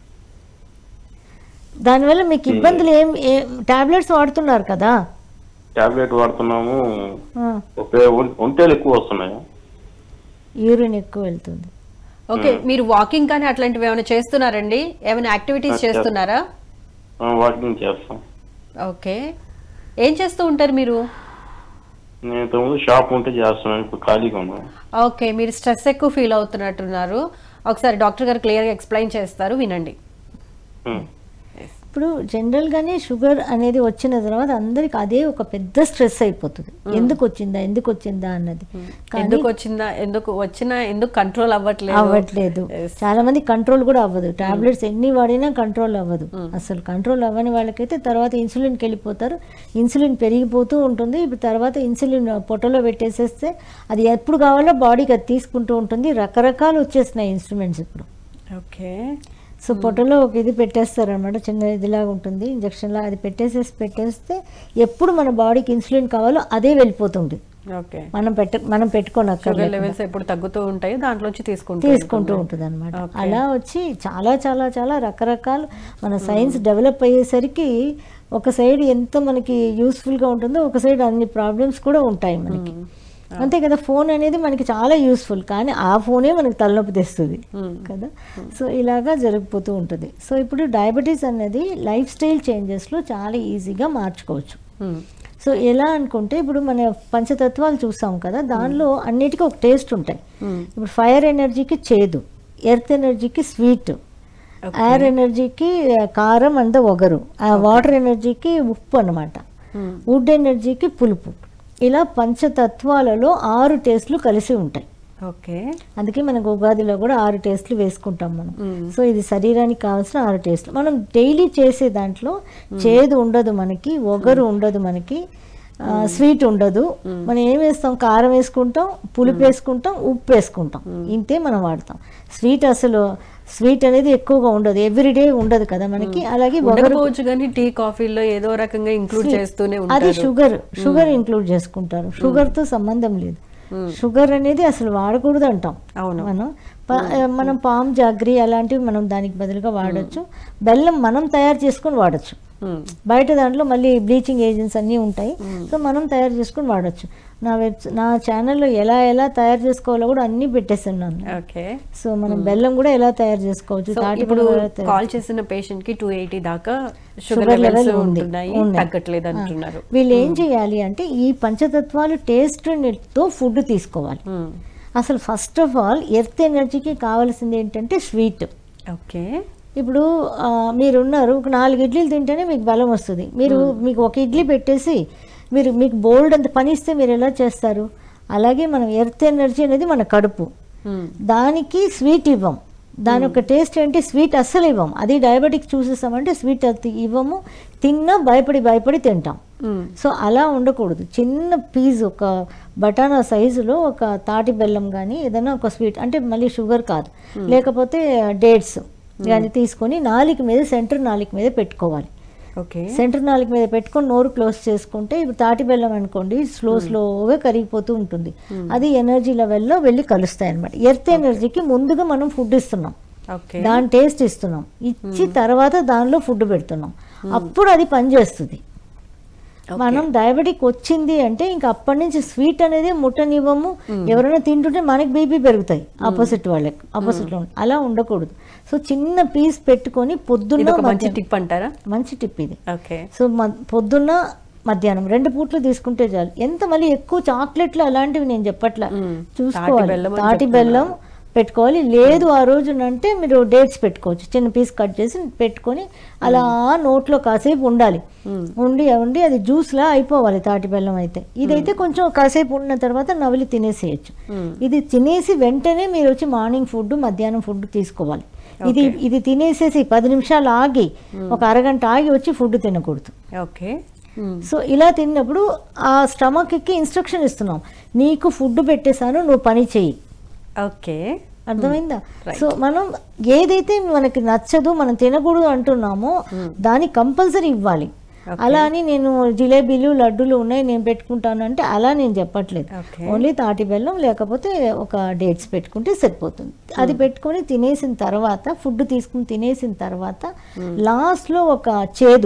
దానివల్ల మీకు ఇబ్బందులు ఏం టాబ్లెట్స్ వాడుతున్నారు కదా టాబ్లెట్ వాడుతున్నాము ఆ, ఒకే ఒం- ఒంటేలు ఎక్కువ వస్తున్నాయి యూరిన్ ఎక్కువ వెళ్తుంది ఓకే మీరు వాకింగ్ కానీ అట్లాంటివి ఏమైనా చేస్తున్నారండి ఏమైనా యాక్టివిటీస్ ఆ, చేస్తున్నారా ఆ, వాకింగ్ చేస్తాం ఓకే ఏం చేస్తూ ఉంటారు మీరు నేను ఇంతకుముందు షాప్ ఉంటే చేస్తున్నాను ఇప్పుడు ఖాళీగా ఉన్నాను ఓకే మీరు స్ట్రెస్ ఎక్కువ ఫీల్ అవుతున్నట్టున్నారు ఒకసారి డాక్టర్ గారు క్లియర్గా ఎక్స్ప్లెయిన్ చేస్తారు వినండి ఉమ్. ఇప్పుడు జనరల్గానే షుగర్ అనేది వచ్చిన తర్వాత అందరికి అదే ఒక పెద్ద స్ట్రెస్ అయిపోతుంది ఎందుకు వచ్చిందా ఎందుకు వచ్చిందా అన్నది కానీ ఎందుకు వచ్చిందా ఎందుకు వచ్చినా ఎందుకు కంట్రోల్ అవ్వట్లేదు అవ్వట్లేదు Yes. చాలా మంది కంట్రోల్ కూడా అవ్వదు టాబ్లెట్స్ ఎన్ని వాడినా కంట్రోల్ అవ్వదు అసలు కంట్రోల్ అవ్వని వాళ్ళకైతే తర్వాత ఇన్సులిన్కి వెళ్ళిపోతారు ఇన్సులిన్ పెరిగిపోతూ ఉంటుంది ఇప్పుడు తర్వాత ఇన్సులిన్ పొట్టలో పెట్టేసేస్తే అది ఎప్పుడు కావాలో బాడీకి అది తీసుకుంటూ ఉంటుంది రకరకాలు వచ్చేస్తున్నాయి ఇన్స్ట్రుమెంట్స్ ఇప్పుడు ఓకే సో పొట్టలో ఒక ఇది పెట్టేస్తారనమాట చిన్న ఇదిలాగా ఉంటుంది ఇంజక్షన్లా అది పెట్టేసేసి పెట్టేస్తే ఎప్పుడు మన బాడీకి ఇన్సులిన్ కావాలో అదే వెళ్ళిపోతుంది ఓకే మనం పెట్ట మనం షుగర్ పెట్టుకోనక్కర్లేదు లెవెల్స్ ఎప్పుడు తగ్గుతూ ఉంటాయి దాంట్లోంచి తీసుకుంటూ తీసుకుంటూ ఉంటుంది అనమాట అలా వచ్చి చాలా చాలా చాలా రకరకాల మన సైన్స్ డెవలప్ అయ్యేసరికి ఒక సైడ్ ఎంత మనకి యూస్ఫుల్గా ఉంటుందో ఒక సైడ్ అన్ని ప్రాబ్లమ్స్ కూడా ఉంటాయి మనకి అంతే కదా ఫోన్ అనేది మనకి చాలా యూస్ఫుల్ కానీ ఆ ఫోనే మనకి తలనొప్పి తెస్తుంది కదా సో ఇలాగా జరిగిపోతూ ఉంటుంది సో ఇప్పుడు డయాబెటీస్ అనేది లైఫ్ స్టైల్ చేంజెస్లో చాలా ఈజీగా మార్చుకోవచ్చు మ్మ్. సో ఎలా అనుకుంటే ఇప్పుడు మన పంచతత్వాలు చూసాం కదా దానిలో అన్నిటికీ ఒక టేస్ట్ ఉంటాయి ఇప్పుడు ఫైర్ ఎనర్జీకి చేదు ఎర్త్ ఎనర్జీకి స్వీట్ ఎయిర్ ఎనర్జీకి కారం అంద ఒగరు ఆ వాటర్ ఎనర్జీకి ఉప్పు అన్నమాట వుడ్ ఎనర్జీకి పులుపు ఇలా పంచతత్వాలలో ఆరు టేస్ట్లు కలిసి ఉంటాయి ఓకే అందుకే మనకు ఉగాదిలో కూడా ఆరు టేస్ట్లు వేసుకుంటాం మనం సో ఇది శరీరానికి కావాల్సిన ఆరు టేస్ట్లు మనం డైలీ చేసే దాంట్లో చేదు ఉండదు మనకి ఒగరు ఉండదు మనకి ఆ, స్వీట్ ఉండదు మనం ఏం వేస్తాం కారం వేసుకుంటాం పులుపు వేసుకుంటాం ఉప్పు వేసుకుంటాం ఇంతే మనం వాడతాం స్వీట్ అసలు స్వీట్ అనేది ఎక్కువగా ఉండదు ఎవ్రీడే ఉండదు కదా మనకి అలాగే ఒగరు ఉండకపోవచ్చు కానీ టీ కాఫీలో ఏదో రకంగా ఇంక్లూడ్ చేస్తూనే అది ఉంటారు షుగర్ షుగర్ ఇంక్లూడ్ చేసుకుంటారు షుగర్ తో సంబంధం లేదు షుగర్ అనేది అసలు వాడకూడదు అంటాం అవును. మనం ప- మనం పామ్ జాగ్రీ అలాంటివి మనం దానికి బదులుగా వాడచ్చు బెల్లం మనం తయారు చేసుకొని వాడచ్చు మ్మ్. బయట దాంట్లో మళ్ళీ బ్లీచింగ్ ఏజెంట్స్ అన్నీ ఉంటాయి సో మనం తయారు చేసుకొని వాడచ్చు నా వెబ్ నా ఛానల్లో ఎలా ఎలా తయారు చేసుకోవాలో కూడా అన్నీ పెట్టేస్తున్నాను ఓకే సో మనం బెల్లం కూడా ఎలా తయారు చేసుకోవచ్చు సో తాటి ఇప్పుడు బెల్లం ఎలా తయారు కాల్ చేసిన పేషెంట్ కి టూ ఎయిటీ దాకా షుగర్ షుగర్ లెవెల్స్ లెవెల్ ఉంది ఉంటున్నాయి ఉన్నాయి. తగ్గట్లేదు అంటున్నారు వీళ్ళు ఏం చేయాలి అంటే ఈ పంచతత్వాలు టేస్ట్ తో ఫుడ్ తీసుకోవాలి మ్మ్. అసలు ఫస్ట్ ఆఫ్ ఆల్ ఎర్త్ ఎనర్జీకి కావాల్సింది ఏంటంటే స్వీట్ ఓకే ఇప్పుడు ఆ, మీరున్నారు ఒక నాలుగు ఇడ్లీలు తింటేనే మీకు బలం వస్తుంది మీరు మీకు ఒక ఇడ్లీ పెట్టేసి మీరు మీకు బోల్డ్ అంత పని ఇస్తే మీరు ఎలా చేస్తారు అలాగే మనం ఎర్త్ ఎనర్జీ అనేది మన కడుపు మ్మ్. దానికి స్వీట్ ఇవ్వం దాని యొక్క టేస్ట్ ఏంటి స్వీట్ అస్సలు ఇవ్వం అది డయాబెటిక్ చూసేస్తామంటే స్వీట్ అది ఇవ్వము తిన్నా భయపడి భయపడి తింటాం మ్మ్. సో అలా ఉండకూడదు చిన్న పీస్ ఒక బటానా సైజులో ఒక తాటి బెల్లం కానీ ఏదైనా ఒక స్వీట్ అంటే మళ్ళీ షుగర్ కాదు లేకపోతే డేట్స్ కానీ తీసుకొని నాలుక మీద సెంటర్ నాలుక మీద పెట్టుకోవాలి ఓకే సెంటర్ నాలుక మీద పెట్టుకొని నోరు క్లోజ్ చేసుకుంటే ఇప్పుడు తాటి బెల్లం అనుకోండి స్లో స్లోగా కరిగిపోతూ ఉంటుంది అది ఎనర్జీ లెవెల్లో వెళ్ళి కలుస్తాయి అనమాట ఎర్త్ ఎనర్జీకి ముందుగా మనం ఫుడ్ ఇస్తున్నాం ఓకే దాని టేస్ట్ ఇస్తున్నాం ఇచ్చి తర్వాత దానిలో ఫుడ్ పెడుతున్నాం అప్పుడు అది పనిచేస్తుంది మనం డయాబెటిక్ వచ్చింది అంటే ఇంకా అప్పటి నుంచి స్వీట్ అనేది ముట్టనివ్వము ఎవరైనా తింటుంటే మనకి బీపీ పెరుగుతాయి ఆపోజిట్ వాళ్ళకి ఆపోజిట్ లో అలా ఉండకూడదు సో చిన్న పీస్ పెట్టుకొని ఇది పొద్దున్న ఒక మంచి మధ్యాహ్నం- టిప్ అంటారా మంచి టిప్ ఇది ఓకే సో మ- పొద్దున్న మధ్యాహ్నం రెండు పూట్లు తీసుకుంటే చాలు ఎంత మళ్ళీ ఎక్కువ చాక్లెట్లు అలాంటివి నేను చెప్పట్లా మ్మ్. చూసుకోవాలి తాటి బెల్లం అని తాటి బెల్లం పెట్టుకోవాలి లేదు ఆ రోజునంటే మీరు డేట్స్ పెట్టుకోవచ్చు చిన్న పీస్ కట్ చేసి పెట్టుకొని అలా నోట్లో కాసేపు ఉండాలి ఉండి ఉండి అది జ్యూస్లా అయిపోవాలి తాటి బెల్లం అయితే ఇదైతే కొంచెం కాసేపు ఉన్న తర్వాత నవిలి తినేసేయచ్చు ఇది తినేసి వెంటనే మీరు వచ్చి మార్నింగ్ ఫుడ్ మధ్యాహ్నం ఫుడ్ తీసుకోవాలి ఇది ఇది తినేసేసి పది నిమిషాలు ఆగి ఒక అరగంట ఆగి వచ్చి ఫుడ్ తినకూడదు ఓకే మ్మ్. సో ఇలా తిన్నప్పుడు ఆ స్టమక్కి ఇన్స్ట్రక్షన్ ఇస్తున్నాం నీకు ఫుడ్ పెట్టేశాను నువ్వు పని చెయ్యి ఓకే అర్థమైందా సో మనం ఏదైతే మనకి నచ్చదు మనం తినకూడదు అంటున్నామో దాన్ని కంపల్సరీ ఇవ్వాలి అలా అని నేను జిలేబీలు లడ్డూలు ఉన్నాయి నేను పెట్టుకుంటాను అంటే అలా నేను చెప్పట్లేదు Okay. ఓన్లీ తాటి బెల్లం లేకపోతే ఒక డేట్స్ పెట్టుకుంటే సరిపోతుంది అది పెట్టుకొని తినేసిన తర్వాత ఫుడ్ తీసుకుని తినేసిన తర్వాత లాస్ట్లో ఒక చేదు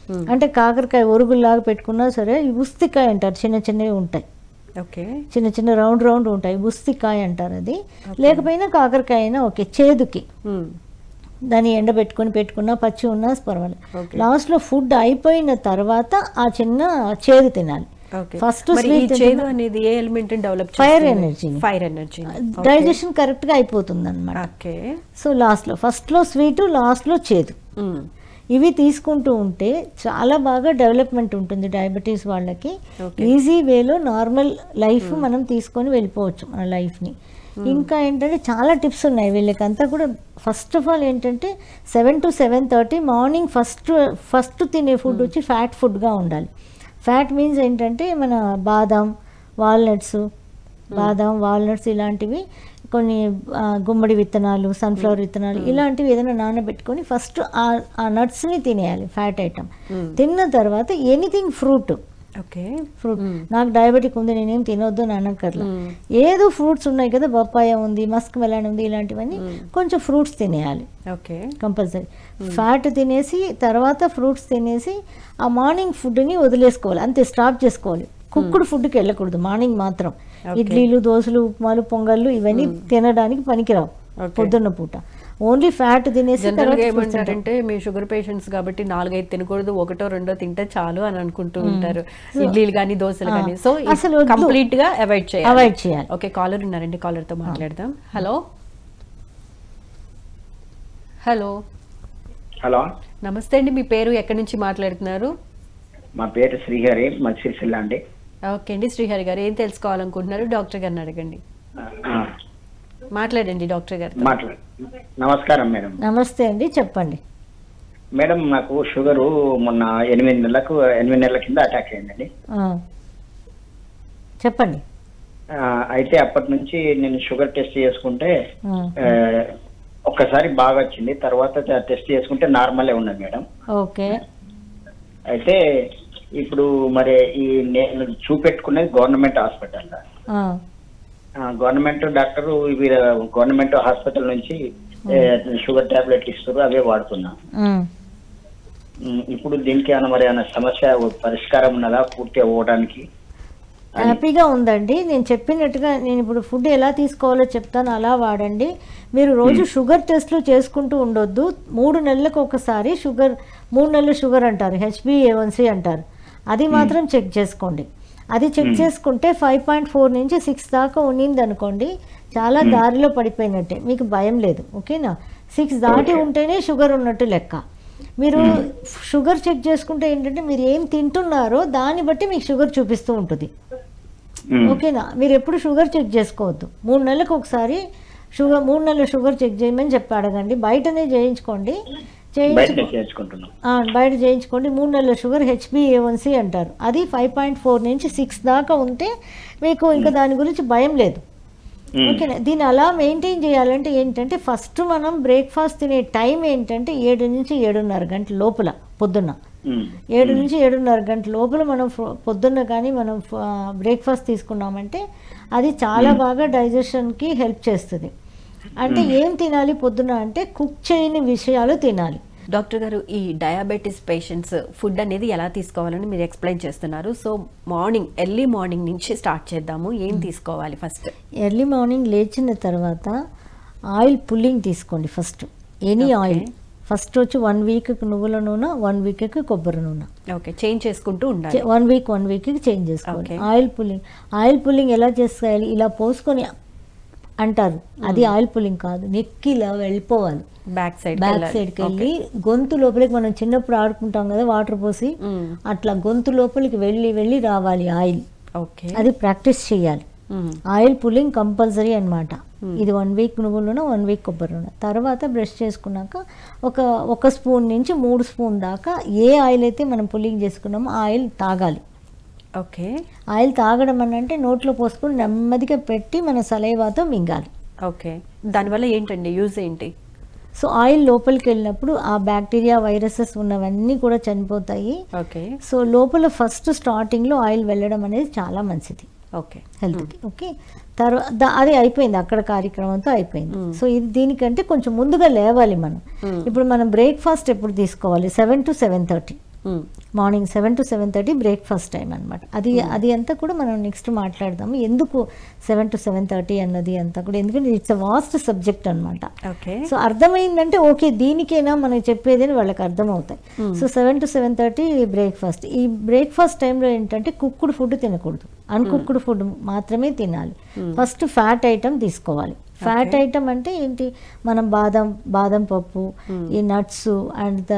అంటే కాకరకాయ ఒరుగుల్లాగా పెట్టుకున్నా సరే ఈ ఉస్తికాయ అంటారు చిన్న చిన్నవి ఉంటాయి ఓకే చిన్న చిన్న రౌండ్ రౌండ్ ఉంటాయి ఉస్తికాయ అంటారు అది లేకపోయినా కాకరకాయ అయినా ఓకే చేదుకి మ్మ్. దాన్ని ఎండబెట్టుకొని పెట్టుకున్నా పచ్చి ఉన్నా పర్వాలేదు Okay. లాస్ట్లో ఫుడ్ అయిపోయిన తర్వాత ఆ చిన్న చేదు తినాలి ఓకే ఫస్ట్ మరి ఈ స్వీట్ చేదు అనేది ఏ ఎలిమెంట్ డెవలప్ Fire energy ని. ఫైర్ ఎనర్జీ డైజెషన్ కరెక్ట్గా అయిపోతుంది అనమాట ఓకే సో లాస్ట్లో ఫస్ట్లో స్వీటు లాస్ట్లో చేదు మ్మ్. ఇవి తీసుకుంటూ ఉంటే చాలా బాగా డెవలప్మెంట్ ఉంటుంది డయాబెటీస్ వాళ్ళకి Okay. ఈజీ వేలో నార్మల్ లైఫ్ మనం తీసుకొని వెళ్ళిపోవచ్చు మన లైఫ్ని ఇంకా ఏంటంటే చాలా టిప్స్ ఉన్నాయి వీళ్ళకంతా కూడా ఫస్ట్ ఆఫ్ ఆల్ ఏంటంటే seven to seven thirty morning first first తినే ఫుడ్ వచ్చి ఫ్యాట్ ఫుడ్గా ఉండాలి ఫ్యాట్ మీన్స్ ఏంటంటే మన బాదం వాల్నట్స్ బాదం వాల్నట్స్ ఇలాంటివి కొన్ని ఆ, గుమ్మడి విత్తనాలు సన్ఫ్లవర్ విత్తనాలు ఇలాంటివి ఏదైనా నానబెట్టుకొని ఫస్ట్ ఆ నట్స్ని తినేయాలి ఫ్యాట్ ఐటమ్ తిన్న తర్వాత ఎనీథింగ్ ఫ్రూట్ ఓకే ఫ్రూట్ నాకు డయాబెటిక్ ఉంది నేనేం తినొద్దు అని అనక్కర్లా ఏదో ఫ్రూట్స్ ఉన్నాయి కదా బొప్పాయ ఉంది మస్క్ మెలాన్ ఉంది ఇలాంటివన్నీ కొంచెం ఫ్రూట్స్ తినేయాలి ఓకే కంపల్సరీ ఫ్యాట్ తినేసి తర్వాత ఫ్రూట్స్ తినేసి ఆ మార్నింగ్ ఫుడ్ని వదిలేసుకోవాలి అంతే స్టాప్ చేసుకోవాలి కుక్కుడు ఫుడ్కి వెళ్ళకూడదు మార్నింగ్ మాత్రం ఇడ్లీలు దోశలు ఉప్మాలు పొంగళ్ళు ఇవన్నీ తినడానికి పనికిరావు Okay. పొద్దున్న పూట ఓన్లీ ఫ్యాట్ తినేసి జనరల్ తర్వాత గా fruits తింటాం. ఏమంటారంటే మీ షుగర్ పేషెంట్స్ కాబట్టి నాలుగైదు తినకూడదు ఒకటో రెండో తింటే చాలు అని అనుకుంటూ ఉంటారు ఇడ్లీలు కానీ దోశలు ఆ. కానీ సో అసలు వద్దు. కంప్లీట్ గా అవాయిడ్ చేయాలి అవాయిడ్ చేయాలి ఓకే కాలర్ ఉన్నారండి కాలర్ తో మాట్లాడదాం హలో హలో హలో నమస్తే అండి మీ పేరు ఎక్కడి నుంచి మాట్లాడుతున్నారు మా పేరు శ్రీహరి మత్స్యశిల్ల అండి ఓకే అండి శ్రీహరి గారు ఏం తెలుసుకోవాలనుకుంటున్నారు డాక్టర్ గారిని అడగండి ఆ, మాట్లాడండి డాక్టర్ గారు మాట్లాడు నమస్కారం మేడం నమస్తే అండి చెప్పండి మేడం నాకు షుగరు మొన్న ఎనిమిది నెలలకు ఎనిమిది నెలల కింద అటాక్ అయిందండి ఆ. చెప్పండి ఆ, అయితే అప్పటి నుంచి నేను షుగర్ టెస్ట్ చేసుకుంటే ఆ. ఆ, ఒక్కసారి బాగా వచ్చింది తర్వాత టెస్ట్ చేసుకుంటే నార్మలే ఉన్నది మేడం ఓకే అయితే ఇప్పుడు మరి ఈ నేను చూపెట్టుకునేది గవర్నమెంట్ హాస్పిటల్లో ఆ. గవర్నమెంట్ డాక్టర్ ఇవి గవర్నమెంట్ హాస్పిటల్ నుంచి ఏ, షుగర్ టాబ్లెట్ ఇస్తారు అవే వాడుతున్నా ఉమ్. ఉమ్, ఇప్పుడు దీనికి ఏమైనా మరి ఏమైనా సమస్య పరిష్కారం ఉన్నదా పూర్తి అవ్వడానికి అని. హ్యాపీగా ఉందండి నేను చెప్పినట్టుగా నేను ఇప్పుడు ఫుడ్ ఎలా తీసుకోవాలో చెప్తాను అలా వాడండి మీరు రోజు షుగర్ టెస్ట్లు చేసుకుంటూ ఉండొద్దు మూడు నెలలకు ఒకసారి షుగర్ మూడు నెలల షుగర్ అంటారు హెచ్బిఏవన్సీ అంటారు అది మాత్రం చెక్ చేసుకోండి అది చెక్ చేసుకుంటే ఫైవ్ పాయింట్ ఫోర్ నుంచి సిక్స్ దాకా ఉన్నింది అనుకోండి చాలా దారిలో పడిపోయినట్టే మీకు భయం లేదు ఓకేనా సిక్స్ దాటి ఉంటేనే షుగర్ ఉన్నట్టు లెక్క మీరు షుగర్ చెక్ చేసుకుంటే ఏంటంటే మీరు ఏం తింటున్నారో దాన్ని బట్టి మీకు షుగర్ చూపిస్తూ ఉంటుంది ఉమ్, ఓకేనా మీరు ఎప్పుడు షుగర్ చెక్ చేసుకోవద్దు మూడు నెలలకు ఒకసారి షుగర్ మూడు నెలల షుగర్ చెక్ చేయమని చెప్పి అడగండి బయటనే చేయించుకోండి చేయించు బయటనే చేసుకుంటున్నాం ఆ, బయట చేయించుకోండి మూడు నెలల షుగర్ హెచ్బిఏవన్సీ అంటారు అది ఫైవ్ పాయింట్ ఫోర్ నుంచి సిక్స్ దాకా ఉంటే మీకు ఇంకా దాని గురించి భయం లేదు ఉమ్, ఓకేనా దీన్ని అలా మెయింటైన్ చేయాలంటే ఏంటంటే ఫస్ట్ మనం బ్రేక్ఫాస్ట్ తినే టైం ఏంటంటే ఏడు నుంచి ఏడున్నర గంటల లోపల పొద్దున్న ఉమ్, ఏడు నుంచి ఏడున్నర గంటల లోపల మనం ఫ- పొద్దున్న కానీ మనం బ్రేక్ఫాస్ట్ తీసుకున్నామంటే అది చాలా బాగా డైజెషన్కి హెల్ప్ చేస్తుంది అంటే ఏం తినాలి పొద్దున అంటే కుక్ చేయని విషయాలు తినాలి డాక్టర్ గారు ఈ డయాబెటీస్ పేషెంట్స్ ఫుడ్ అనేది ఎలా తీసుకోవాలని మీరు ఎక్స్ప్లెయిన్ చేస్తున్నారు సో మార్నింగ్ ఎర్లీ మార్నింగ్ నుంచి స్టార్ట్ చేద్దాము ఏం తీసుకోవాలి ఫస్ట్ ఎర్లీ మార్నింగ్ లేచిన తర్వాత ఆయిల్ పుల్లింగ్ తీసుకోండి ఫస్ట్ ఎనీ ఆయిల్ ఫస్ట్ వచ్చి వన్ వీక్ నువ్వుల నూనె వన్ వీక్కి కొబ్బరి నూనె ఓకే చేంజ్ చేసుకుంటూ ఉండాలి వన్ వీక్ వన్ వీక్కి చేంజ్ చేసుకోవాలి Okay. Oil pulling oil pulling ఎలా చేసుకోవాలి ఇలా పోసుకొని అంటారు అది ఆయిల్ పుల్లింగ్ కాదు నెక్కి ఇలా వెళ్ళిపోవాలి బ్యాక్ సైడ్ బ్యాక్ సైడ్కి వెళ్ళి గొంతు లోపలికి మనం చిన్నప్పుడు ఆడుకుంటాం కదా వాటర్ పోసి అట్లా గొంతు లోపలికి వెళ్ళి వెళ్ళి రావాలి ఆయిల్ ఓకే అది ప్రాక్టీస్ చేయాలి ఆయిల్ పుల్లింగ్ కంపల్సరీ అన్నమాట ఇది వన్ వీక్ నువ్వుల నూనె వన్ వీక్ కొబ్బరి నూనె తర్వాత బ్రష్ చేసుకున్నాక ఒక ఒక స్పూన్ నుంచి మూడు స్పూన్ దాకా ఏ ఆయిల్ అయితే మనం పుల్లింగ్ చేసుకున్నామో ఆ ఆయిల్ తాగాలి ఓకే ఆయిల్ తాగడం అని అంటే నోట్లో పోసుకొని నెమ్మదిగా పెట్టి మన సలైవాతో మింగాలి ఓకే దానివల్ల ఏంటండి యూజ్ ఏంటి సో ఆయిల్ లోపలికి వెళ్ళినప్పుడు ఆ బ్యాక్టీరియా వైరసెస్ ఉన్నవన్నీ కూడా చనిపోతాయి ఓకే సో లోపల ఫస్ట్ స్టార్టింగ్లో ఆయిల్ వెళ్ళడం అనేది చాలా మంచిది ఓకే హెల్త్కి ఓకే తర్వాత అది అయిపోయింది అక్కడ కార్యక్రమంతో అయిపోయింది సో ఇది దీనికంటే కొంచెం ముందుగా లేవాలి మనం ఇప్పుడు మనం బ్రేక్ఫాస్ట్ ఎప్పుడు తీసుకోవాలి seven to seven thirty morning seven to seven thirty breakfast time అనమాట అది అది అంతా కూడా మనం నెక్స్ట్ మాట్లాడదాము ఎందుకు సెవెన్ టు సెవెన్ థర్టీ అన్నది అంతా కూడా ఎందుకంటే ఇట్స్ అ వాస్ట్ సబ్జెక్ట్ అనమాట ఓకే సో అర్థమైందంటే ఓకే దీనికైనా మనం చెప్పేది అని వాళ్ళకి అర్థమవుతాయి so seven to seven thirty breakfast ఈ బ్రేక్ఫాస్ట్ టైంలో ఏంటంటే కుక్కుడు ఫుడ్ తినకూడదు అన్కుక్కుడు ఫుడ్ మాత్రమే తినాలి ఫస్ట్ ఫ్యాట్ ఐటమ్ తీసుకోవాలి ఫ్యాట్ ఐటమ్ అంటే ఏంటి మనం బాదం బాదం పప్పు ఈ నట్స్ అండ్ ద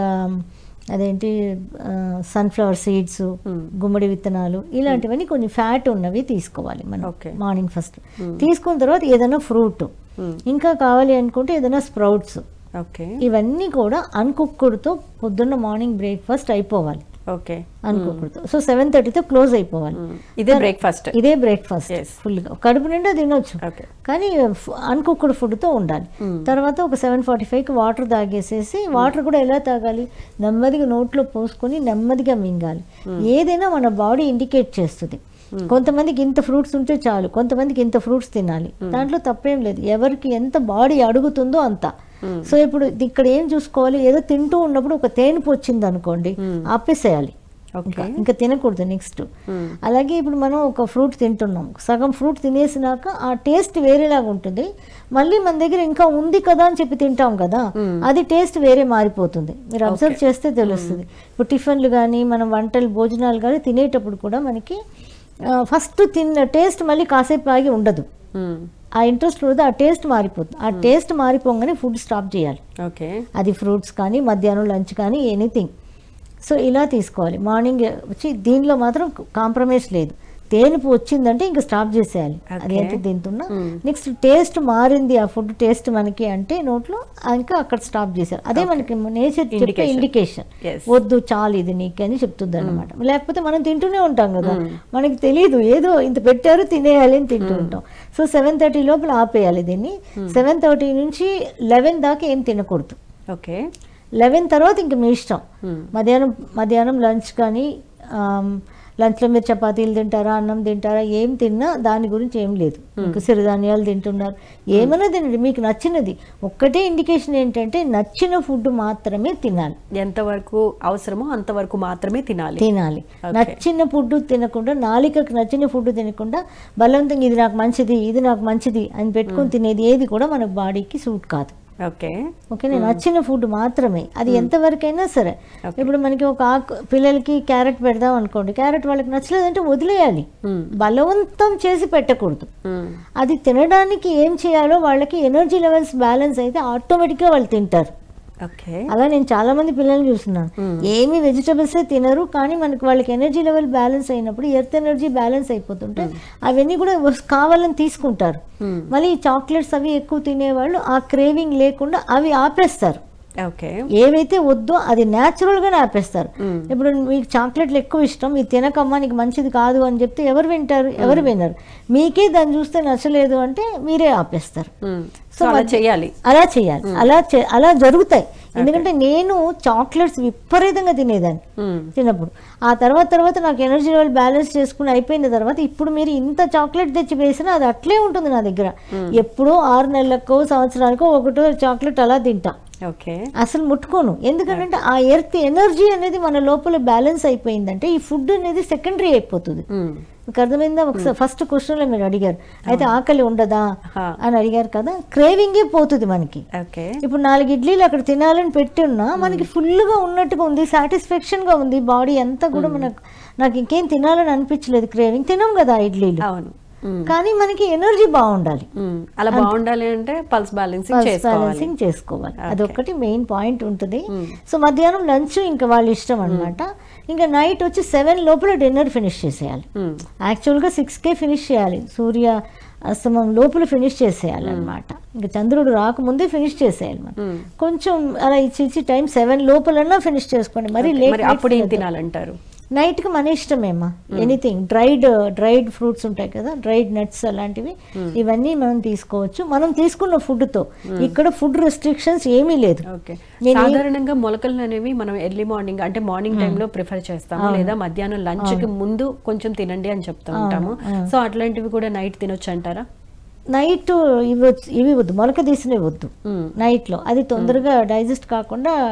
అదేంటి సన్ఫ్లవర్ సీడ్స్ గుమ్మడి విత్తనాలు ఇలాంటివన్నీ కొన్ని ఫ్యాట్ ఉన్నవి తీసుకోవాలి మనం Okay. మార్నింగ్ ఫస్ట్ తీసుకున్న తర్వాత ఏదైనా ఫ్రూట్ ఇంకా కావాలి అనుకుంటే ఏదైనా స్ప్రౌట్స్ ఓకే ఇవన్నీ కూడా అన్కుక్కుడుతో పొద్దున్న మార్నింగ్ బ్రేక్ఫాస్ట్ అయిపోవాలి ఓకే అన్కుక్కుడుతో సో సెవెన్ థర్టీతో క్లోజ్ అయిపోవాలి ఇదే బ్రేక్ఫాస్ట్ ఇదే బ్రేక్ఫాస్ట్ Yes. ఫుల్గా కడుపు నిండా తినొచ్చు Okay. కానీ అన్కుక్కుడు ఫుడ్తో ఉండాలి తర్వాత ఒక సెవెన్ ఫార్టీ ఫైవ్కి వాటర్ తాగేసేసి వాటర్ కూడా ఎలా తాగాలి నెమ్మదిగా నోట్లో పోసుకొని నెమ్మదిగా మింగాలి ఏదైనా మన బాడీ ఇండికేట్ చేస్తుంది కొంతమందికి ఇంత ఫ్రూట్స్ ఉంటే చాలు కొంతమందికి ఇంత ఫ్రూట్స్ తినాలి దాంట్లో తప్పేం లేదు ఎవరికి ఎంత బాడీ అడుగుతుందో అంత సో ఇప్పుడు ఇక్కడ ఏం చూసుకోవాలి ఏదో తింటూ ఉన్నప్పుడు ఒక తేనుపు వచ్చింది అనుకోండి ఆపేసేయాలి ఓకే ఇంకా ఇంకా తినకూడదు నెక్స్ట్ అలాగే ఇప్పుడు మనం ఒక ఫ్రూట్ తింటున్నాం సగం ఫ్రూట్ తినేసినాక ఆ టేస్ట్ వేరేలాగా ఉంటుంది మళ్ళీ మన దగ్గర ఇంకా ఉంది కదా అని చెప్పి తింటాం కదా అది టేస్ట్ వేరే మారిపోతుంది మీరు అబ్జర్వ్ చేస్తే తెలుస్తుంది ఇప్పుడు టిఫిన్లు కానీ మనం వంటలు భోజనాలు కానీ తినేటప్పుడు కూడా మనకి ఫస్ట్ తిన్న టేస్ట్ మళ్ళీ కాసేపు ఆగి ఉండదు ఆ ఇంట్రెస్ట్ ఉండదు ఆ టేస్ట్ మారిపోతుంది ఆ టేస్ట్ మారిపోగానే ఫుడ్ స్టాప్ చేయాలి ఓకే అది ఫ్రూట్స్ కానీ మధ్యాహ్నం లంచ్ కానీ ఎనీథింగ్ సో ఇలా తీసుకోవాలి మార్నింగ్ వచ్చి దీనిలో మాత్రం కాంప్రమైజ్ లేదు తేనుపు వచ్చిందంటే ఇంకా స్టాప్ చేసేయాలి అది Okay. ఎంత తింటున్నా నెక్స్ట్ టేస్ట్ మారింది ఆ ఫుడ్ టేస్ట్ మనకి అంటే నోట్లో ఇంకా అక్కడ స్టాప్ చేశారు అదే మనకి నేచర్ చెప్పే Indication. Indication Yes. వద్దు చాలు ఇది నీకు అని చెప్తుంది అనమాట లేకపోతే మనం తింటూనే ఉంటాం కదా మనకి తెలియదు ఏదో ఇంత పెట్టారు తినేయాలి అని తింటూ ఉంటాం సో సెవెన్ థర్టీ లోపల ఆపేయాలి దీన్ని సెవెన్ థర్టీ నుంచి లెవెన్ దాకా ఏం తినకూడదు ఓకే లెవెన్ తర్వాత ఇంక మీ ఇష్టం మధ్యాహ్నం మధ్యాహ్నం లంచ్ కానీ లంచ్లో మీరు చపాతీలు తింటారా అన్నం తింటారా ఏం తిన్నా దాని గురించి ఏం లేదు మీకు సిరిధాన్యాలు తింటున్నారు ఏమైనా తినండి మీకు నచ్చినది ఒక్కటే ఇండికేషన్ ఏంటంటే నచ్చిన ఫుడ్ మాత్రమే తినాలి ఎంతవరకు అవసరమో అంతవరకు మాత్రమే తినాలి తినాలి Okay. నచ్చిన ఫుడ్ తినకుండా నాలికకు నచ్చిన ఫుడ్ తినకుండా బలవంతంగా ఇది నాకు మంచిది ఇది నాకు మంచిది అని పెట్టుకొని తినేది ఏది కూడా మన బాడీకి సూట్ కాదు ఓకే ఓకేనా నచ్చిన ఫుడ్ మాత్రమే అది ఎంతవరకైనా సరే ఇప్పుడు మనకి ఒక ఆకు పిల్లలకి క్యారెట్ పెడదాం అనుకోండి క్యారెట్ వాళ్ళకి నచ్చలేదంటే వదిలేయాలి బలవంతం చేసి పెట్టకూడదు అది తినడానికి ఏం చేయాలో వాళ్ళకి ఎనర్జీ లెవెల్స్ బ్యాలెన్స్ అయితే ఆటోమేటిక్గా వాళ్ళు తింటారు ఓకే అలా నేను చాలా మంది పిల్లల్ని చూస్తున్నాను ఏమి వెజిటబుల్సే తినరు కానీ మనకి వాళ్ళకి ఎనర్జీ లెవెల్ బ్యాలెన్స్ అయినప్పుడు ఎర్త్ ఎనర్జీ బ్యాలెన్స్ అయిపోతుంటే అవన్నీ కూడా వస్- కావాలని తీసుకుంటారు మళ్ళీ ఈ చాక్లెట్స్ అవి ఎక్కువ తినేవాళ్ళు ఆ క్రేవింగ్ లేకుండా అవి ఆపేస్తారు ఓకే ఏవైతే వద్దో అది natural గానే ఆపేస్తారు ఇప్పుడు మీకు చాక్లెట్లు ఎక్కువ ఇష్టం ఇది తినకమ్మా నీకు మంచిది కాదు అని చెప్తే ఎవరు వింటారు ఎవరు వినరు మీకే దాన్ని చూస్తే నచ్చలేదు అంటే మీరే ఆపేస్తారు సో అలా చేయాలి అలా చేయాలి అలా చే- అలా జరుగుతాయి ఎందుకంటే నేను చాక్లెట్స్ విపరీతంగా తినేదాన్ని తిన్నప్పుడు ఆ తర్వాత తర్వాత నాకు ఎనర్జీ లెవెల్ బ్యాలెన్స్ చేసుకుని అయిపోయిన తర్వాత ఇప్పుడు మీరు ఇంత చాక్లెట్ తెచ్చి వేసినా అది అట్లే ఉంటుంది నా దగ్గర ఎప్పుడో ఆరు నెలలకో సంవత్సరానికో ఒకటో చాక్లెట్ అలా తింటా ఓకే అసలు ముట్టుకోను ఎందుకంటే ఆ ఎర్త్ ఎనర్జీ అనేది మన లోపల బ్యాలెన్స్ అయిపోయిందంటే ఈ ఫుడ్ అనేది సెకండరీ అయిపోతుంది మీకు అర్థమైందా ఒకసారి ఫస్ట్ క్వశ్చన్లో మీరు అడిగారు అయితే ఆకలి ఉండదా హా. అని అడిగారు కదా క్రేవింగే పోతుంది మనకి ఓకే ఇప్పుడు నాలుగు ఇడ్లీలు అక్కడ తినాలని పెట్టి ఉన్నా మనకి ఫుల్గా ఉన్నట్టుగా ఉంది సాటిస్ఫాక్షన్గా ఉంది బాడీ అంతా కూడా మనకు నాకు ఇంకేం తినాలని అనిపించలేదు క్రేవింగ్ తినాం కదా ఆ ఇడ్లీలు అవును మ్మ్. కానీ మనకి ఎనర్జీ బాగుండాలి మ్మ్. అలా బాగుండాలి అంటే పల్స్ బ్యాలెన్సింగ్ పల్స్ చేసుకోవాలి బ్యాలెన్సింగ్ చేసుకోవాలి అదొకటి మెయిన్ పాయింట్ ఉంటుంది సో మధ్యాహ్నం లంచ్ ఇంకా వాళ్ళ ఇష్టం అన్నమాట ఇంకా నైట్ వచ్చి సెవెన్ లోపల డిన్నర్ ఫినిష్ చేసేయాలి మ్మ్. యాక్చువల్గా సిక్స్కే ఫినిష్ చేయాలి సూర్య అస్తమం లోపల ఫినిష్ చేసేయాలి అనమాట ఇంకా చంద్రుడు రాకముందే ఫినిష్ చేసేయాలి మనం కొంచెం అలా ఇచ్చి ఇచ్చి టైం సెవెన్ లోపలన్నా ఫినిష్ చేసుకోండి మరి మరి అప్పుడు ఏం లేట్ తినాలంటారు నైట్కి మన ఇష్టమేమా ఎనీథింగ్ డ్రైడ్ డ్రైడ్ ఫ్రూట్స్ ఉంటాయి కదా డ్రైడ్ నట్స్ అలాంటివి ఇవన్నీ మనం తీసుకోవచ్చు మనం తీసుకున్న ఫుడ్తో ఇక్కడ ఫుడ్ రెస్ట్రిక్షన్స్ ఏమీ లేదు ఓకే నేను ఏ- సాధారణంగా మొలకలు అనేవి మనం ఎర్లీ మార్నింగ్ అంటే మార్నింగ్ టైంలో ప్రిఫర్ చేస్తాము లేదా మధ్యాహ్నం లంచ్ కి ముందు కొంచెం తినండి అని చెప్తూ ఉంటాము సో అట్లాంటివి కూడా నైట్ తినొచ్చు అంటారా నైట్ ఇవి వచ్చి- ఇవి వద్దు మొలక తీసినవి వద్దు మ్మ్. నైట్లో అది తొందరగా డైజెస్ట్ కాకుండా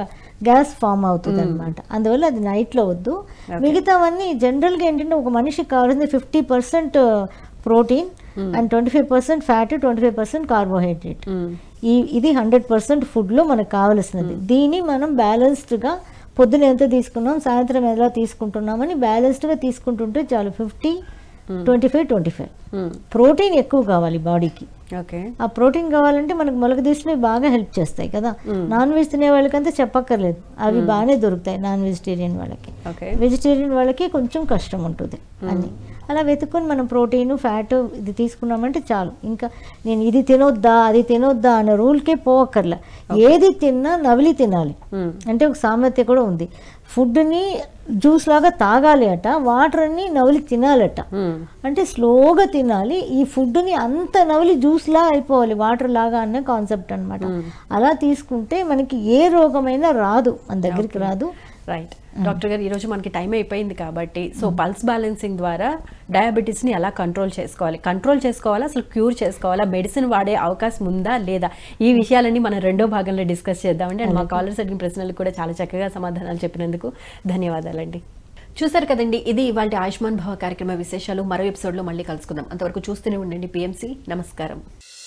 గ్యాస్ ఫామ్ అవుతుంది అనమాట అందువల్ల అది నైట్లో వద్దు మిగతావన్నీ జనరల్గా ఏంటంటే ఒక మనిషికి కావాల్సింది fifty percent protein and twenty five percent fat twenty five percent carbohydrate ఈ ఇది హండ్రెడ్ పర్సెంట్ ఫుడ్లో మనకు కావలసినది దీన్ని మనం బ్యాలెన్స్డ్గా పొద్దున ఎంత తీసుకున్నాం సాయంత్రం ఎలా తీసుకుంటున్నామని బ్యాలెన్స్డ్గా తీసుకుంటుంటే చాలు fifty twenty five twenty five protein ఎక్కువ కావాలి బాడీకి ఓకే ఆ ప్రోటీన్ కావాలంటే మనకు మొలక తీసినవి బాగా హెల్ప్ చేస్తాయి కదా నాన్ వెజ్ తినే వాళ్ళకంతా చెప్పక్కర్లేదు అవి బాగానే దొరుకుతాయి నాన్ వెజిటేరియన్ వాళ్ళకి ఓకే వెజిటేరియన్ వాళ్ళకి కొంచెం కష్టం ఉంటుంది అని అలా వెతుక్కొని మనం ప్రోటీన్ ఫ్యాట్ ఇది తీసుకున్నామంటే చాలు ఇంకా నేను ఇది తినొద్దా అది తినొద్దా అనే రూల్కే పోవక్కర్లా ఏది తిన్నా నవిలి తినాలి అంటే ఒక సామెత్య కూడా ఉంది ఫుడ్ని జ్యూస్ లాగా తాగాలి అట వాటర్ని నవిలి తినాలట అంటే స్లోగా తినాలి ఈ ఫుడ్ని అంత నవిలి జ్యూస్ లా అయిపోవాలి వాటర్ లాగా అనే కాన్సెప్ట్ అన్నమాట అలా తీసుకుంటే మనకి ఏ రోగమైనా రాదు మన దగ్గరికి రాదు రైట్ డాక్టర్ గారు ఈరోజు మనకి టైం అయిపోయింది కాబట్టి సో పల్స్ బ్యాలెన్సింగ్ ద్వారా డయాబెటీస్ని ఎలా కంట్రోల్ చేసుకోవాలి కంట్రోల్ చేసుకోవాలా అసలు క్యూర్ చేసుకోవాలా మెడిసిన్ వాడే అవకాశం ఉందా లేదా ఈ విషయాలన్నీ మనం రెండో భాగంలో డిస్కస్ చేద్దామండి అండ్ మా కాలర్స్ అడిగిన ప్రశ్నలకు కూడా చాలా చక్కగా సమాధానాలు చెప్పినందుకు ధన్యవాదాలండి చూసారు కదండి ఇది ఇవాళ ఆయుష్మాన్ భవ కార్యక్రమ విశేషాలు మరో ఎపిసోడ్లో మళ్ళీ కలుసుకుందాం అంతవరకు చూస్తూనే ఉండండి పిఎంసి నమస్కారం